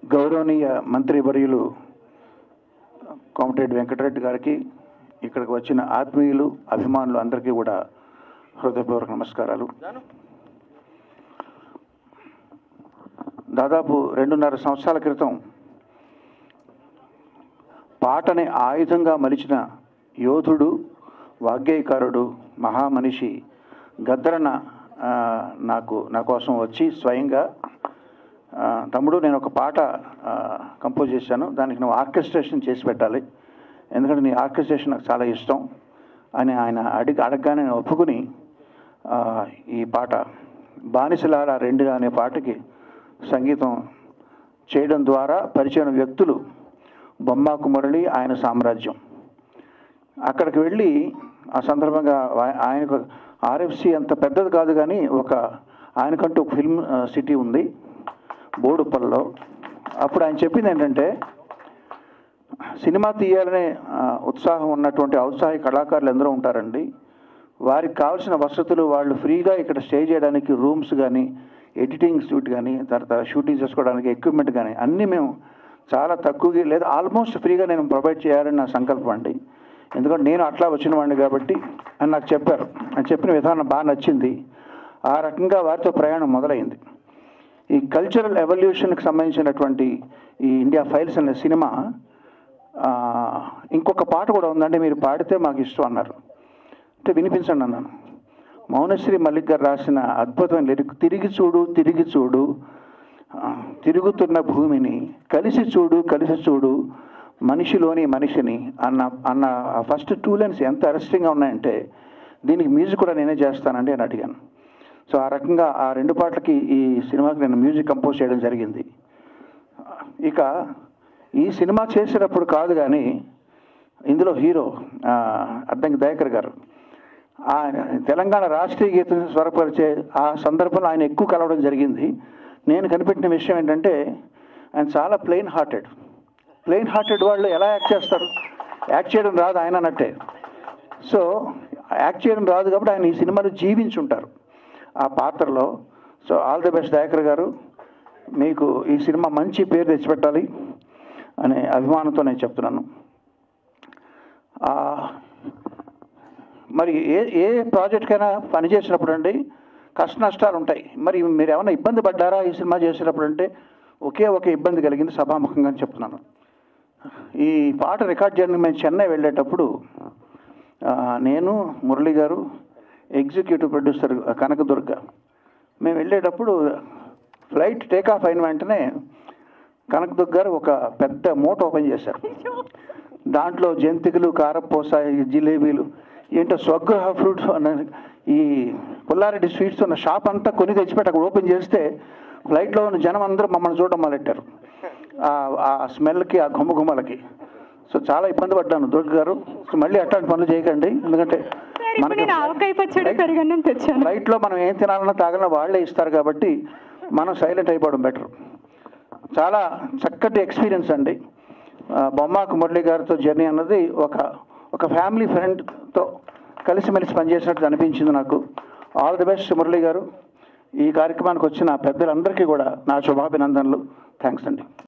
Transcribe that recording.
గౌరవనీయ మంత్రివర్యులు కోమటిరెడ్డి వెంకటరెడ్డి గారికి ఇక్కడికి వచ్చిన ఆత్మీయులు అభిమానులు అందరికీ కూడా హృదయపూర్వక నమస్కారాలు దాదాపు రెండున్నర సంవత్సరాల క్రితం పాటని ఆయుధంగా మలిచిన యోధుడు వాగ్గేయకారుడు మహామనిషి గద్దరన ఆ, నాకు నా కోసం వచ్చి స్వయంగా ఆ, తమ్ముడు నేను ఒక పాట ఆ, కంపోజ్ చేశాను దానికి నువ్వు ఆర్కెస్ట్రేషన్ చేసి పెట్టాలి ఎందుకంటే నీ ఆర్కెస్ట్రేషన్ నాకు చాలా ఇష్టం అని ఆయన అడిగి అడగగానే నేను ఒప్పుకుని ఆ, ఈ పాట బానిసలారా రెండు అనే పాటకి సంగీతం చేయడం ద్వారా పరిచయం వ్యక్తులు బొమ్మాకు మురళి ఆయన సామ్రాజ్యం అక్కడికి వెళ్ళి ఆ సందర్భంగా ఆయ- ఆయనకు ఆర్ఎఫ్సి అంత పెద్దది కాదు కానీ ఒక ఆయనకంటూ ఒక ఫిల్మ్ ఆ, సిటీ ఉంది బోడుపల్లిలో అప్పుడు ఆయన చెప్పింది ఏంటంటే సినిమా తీయాలనే ఆ, ఉత్సాహం ఉన్నటువంటి ఔత్సాహిక కళాకారులు ఎందరో ఉంటారండి వారికి కావాల్సిన వసతులు వాళ్ళు ఫ్రీగా ఇక్కడ స్టే చేయడానికి రూమ్స్ కానీ ఎడిటింగ్ షూట్ కానీ తర్వాత షూటింగ్ చేసుకోవడానికి ఎక్విప్మెంట్ కానీ అన్నీ మేము చాలా తక్కువగా లేదా ఆల్మోస్ట్ ఫ్రీగా నేను ప్రొవైడ్ చేయాలని నా సంకల్పం అండి ఎందుకంటే నేను అట్లా వచ్చిన వాడిని కాబట్టి అని నాకు చెప్పారు అని చెప్పిన విధానం బాగా నచ్చింది ఆ రకంగా వారితో ప్రయాణం మొదలైంది ఈ కల్చరల్ ఎవల్యూషన్కి సంబంధించినటువంటి ఈ ఇండియా ఫైల్స్ అనే సినిమా ఆ, ఇంకొక పాట కూడా ఉందండి మీరు పాడితే మాకు ఇష్టం అన్నారు అంటే వినిపించండి అన్నాను మౌనశ్రీ మల్లిక్ గారు రాసిన అద్భుతమైన లిరిక్ తిరిగి చూడు తిరిగి చూడు ఆ, తిరుగుతున్న భూమిని కలిసి చూడు కలిసి చూడు మనిషిలోని మనిషిని అన్న అన్న ఫస్ట్ టూ లైన్స్ ఎంత అరెస్టింగ్గా ఉన్నాయంటే దీనికి మ్యూజిక్ కూడా నేనే చేస్తానండి అని అడిగాను సో ఆ రకంగా ఆ రెండు పాటలకి ఈ సినిమాకి నేను మ్యూజిక్ కంపోజ్ చేయడం జరిగింది ఇక ఈ సినిమా చేసేటప్పుడు కాదు కానీ ఇందులో హీరో ఆ, అద్దంకి దయాకర్ గారు ఆయన తెలంగాణ రాష్ట్రీయ గీతం స్వరపరిచే ఆ సందర్భంలో ఆయన ఎక్కువ కలవడం జరిగింది నేను కనిపెట్టిన విషయం ఏంటంటే ఆయన చాలా ప్లెయిన్ హార్టెడ్ ప్లెయిన్ హార్టెడ్ వాళ్ళు ఎలా యాక్ట్ చేస్తారు యాక్ట్ చేయడం రాదు ఆయన అన్నట్టే సో యాక్ట్ చేయడం రాదు కాబట్టి ఆయన ఈ సినిమాలో జీవించుంటారు ఆ పాత్రలో so all the best Dayakar garu మీకు ఈ సినిమా మంచి పేరు తెచ్చిపెట్టాలి అనే అభిమానంతో నేను చెప్తున్నాను ఆ, మరి ఏ ఏ ప్రాజెక్ట్కైనా పనిచేసినప్పుడు అండి కష్ట నష్టాలు ఉంటాయి మరి మీరు ఏమైనా ఇబ్బంది పడ్డారా ఈ సినిమా చేసేటప్పుడు అంటే ఒకే ఒక ఇబ్బంది కలిగింది సభాముఖంగా చెప్తున్నాను ఈ పాట రికార్డ్ చేయడానికి మేము చెన్నై వెళ్ళేటప్పుడు ఆ, నేను మురళి గారు ఎగ్జిక్యూటివ్ ప్రొడ్యూసర్ కనకదుర్గ మేము వెళ్ళేటప్పుడు ఫ్లైట్ టేక్ ఆఫ్ అయిన వెంటనే కనకదుర్గ గారు ఒక పెద్ద మూట ఓపెన్ చేశారు దాంట్లో జంతికలు కారపూస ఈ జిలేబీలు ఏంటో స్వగృహ ఫ్రూట్స్ అన్న ఈ పుల్లారెడ్డి స్వీట్స్ ఉన్న షాప్ అంతా కొని తెచ్చిపెట్టి అక్కడ ఓపెన్ చేస్తే ఫ్లైట్లో ఉన్న జనం అందరూ మమ్మల్ని చూడడం మొదలెట్టారు ఆ- ఆ స్మెల్కి ఆ గుమ్మ గుమ్మలకి సో చాలా ఇబ్బంది పడ్డాను దుర్గ గారు సో మళ్ళీ అట్లాంటి పనులు చేయకండి ఎందుకంటే సార్ ఇప్పుడు నేను ఆవకాయ పచ్చడి ఫ్లైట్- పెరుగన్నం తెచ్చాను ఫ్లైట్లో మనం ఏం తినాలన్నా తాగాలన్నా వాళ్ళే ఇస్తారు కాబట్టి మనం సైలెంట్ అయిపోవడం బెటర్ చాలా చక్కటి ఎక్స్పీరియన్స్ అండి ఆ, బొమ్మాకు మురళి గారితో జర్నీ అన్నది ఒక ఒక ఫ్యామిలీ ఫ్రెండ్తో కలిసిమెలిసి పనిచేసినట్టు అనిపించింది నాకు ఆల్ ది బెస్ట్ మురళి గారు ఈ కార్యక్రమానికి వచ్చిన పెద్దలందరికీ కూడా నా శుభాభినందనలు థ్యాంక్స్ అండి